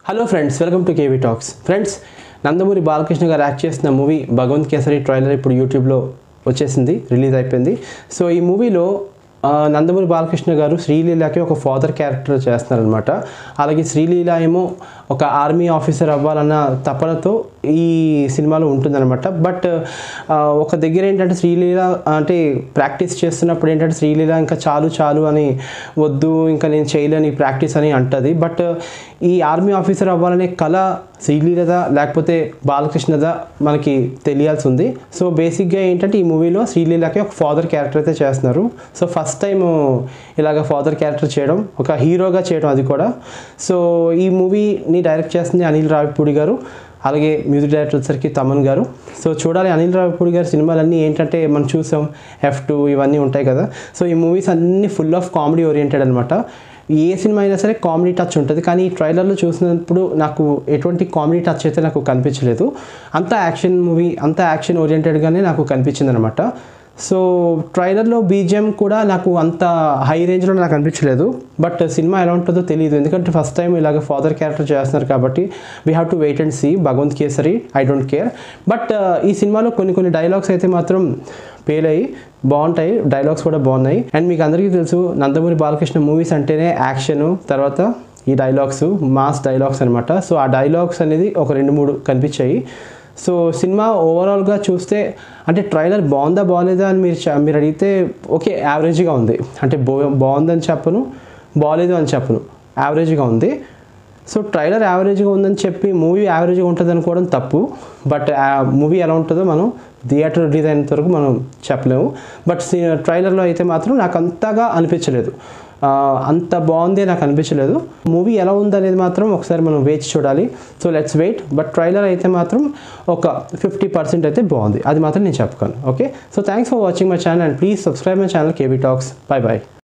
hello friends welcome to KV talks friends Nandamuri Balakrishna garu act చేసిన movie Bhagavanth kesari trailer ఇప్పుడు యూట్యూబ్లో వచ్చేసింది రిలీజ్ అయిపోయింది సో ఈ మూవీలో ఆ, నందమూరి బాలకృష్ణ గారు శ్రీలీలకి ఒక ఫాదర్ క్యారెక్టర్ చేస్తున్నారనమాట అలాగే శ్రీలీల ఏమో ఒక ఆర్మీ ఆఫీసర్ అవ్వాలన్న తపనతో ఈ సినిమాలో ఉంటుందన్నమాట బట్ ఆ, ఒక దగ్గర ఏంటంటే శ్రీలీల అంటే ప్రాక్టీస్ చేస్తున్నప్పుడు ఏంటంటే శ్రీలీల ఇంకా చాలు చాలు అని వద్దు ఇంకా నేను చేయలేని ప్రాక్టీస్ అని అంటది బట్ ఈ ఆర్మీ ఆఫీసర్ అవ్వాలనే కళ శ్రీలీలదా లేకపోతే బాలకృష్ణదా మనకి తెలియాల్సి ఉంది సో బేసిక్గా ఏంటంటే ఈ మూవీలో శ్రీలీలకి ఒక ఫాదర్ క్యారెక్టర్ అయితే చేస్తున్నారు సో ఫస్ట్ టైం ఇలాగ ఫాదర్ క్యారెక్టర్ చేయడం ఒక హీరోగా చేయడం అది కూడా సో ఈ మూవీని డైరెక్ట్ చేస్తుంది అనిల్ రావిపూడి గారు అలాగే మ్యూజిక్ డైరెక్టర్ వచ్చేసరికి తమన్ గారు సో చూడాలి అనిల్ రావిపూడి గారి సినిమాలన్నీ ఏంటంటే మనం చూసాం ఎఫ్ టూ ఇవన్నీ ఉంటాయి కదా సో ఈ మూవీస్ అన్నీ ఫుల్ ఆఫ్ కామెడీ ఓరియంటెడ్ అనమాట ఏ సినిమా అయినా సరే కామెడీ టచ్ ఉంటుంది కానీ ఈ ట్రైలర్లో చూసినప్పుడు నాకు ఎటువంటి కామెడీ టచ్ అయితే నాకు కనిపించలేదు అంతా యాక్షన్ మూవీ అంతా యాక్షన్ ఓరియంటెడ్గానే నాకు కనిపించింది అనమాట సో ట్రైలర్లో బీజిఎం కూడా నాకు అంత హై రేంజ్లో నాకు అనిపించలేదు బట్ సినిమా ఎలా ఉంటుందో తెలియదు ఎందుకంటే ఫస్ట్ టైం ఇలాగ ఫాదర్ క్యారెక్టర్ చేస్తున్నారు కాబట్టి we have to wait and see Bhagavanth Kesari I don't care but ఈ సినిమాలో కొన్ని కొన్ని డైలాగ్స్ అయితే మాత్రం పేలయ్యి బాగుంటాయి డైలాగ్స్ కూడా బాగున్నాయి అండ్ మీకు అందరికీ తెలుసు నందమూరి బాలకృష్ణ మూవీస్ అంటేనే యాక్షన్ తర్వాత ఈ డైలాగ్స్ మాస్ డైలాగ్స్ అనమాట సో ఆ డైలాగ్స్ అనేది ఒక రెండు మూడు కనిపించాయి సో సినిమా ఓవరాల్గా చూస్తే అంటే ట్రైలర్ బాగుందా బాగాలేదా అని మీరు చ- మీరు అడిగితే ఓకే యావరేజ్గా ఉంది అంటే బో బాగుందని చెప్పను బాగాలేదు అని చెప్పను యావరేజ్గా ఉంది సో ట్రైలర్ యావరేజ్గా ఉందని చెప్పి మూవీ యావరేజ్గా ఉంటుంది అనుకోవడం తప్పు బట్ మూవీ ఎలా ఉంటుందో మనం థియేటర్ రిలీజ్ అయినంత వరకు మనం చెప్పలేము బట్ ట్రైలర్లో అయితే మాత్రం నాకు అంతగా అనిపించలేదు ఆ, అంత బాగుంది నాకు అనిపించలేదు మూవీ ఎలా ఉందనేది మాత్రం ఒకసారి మనం వేచి చూడాలి so let's wait but trailer అయితే మాత్రం ఒక ఫిఫ్టీ పర్సెంట్ అయితే బాగుంది అది మాత్రం నేను చెప్పగలను okay so thanks for watching my channel and please subscribe my channel KB talks bye bye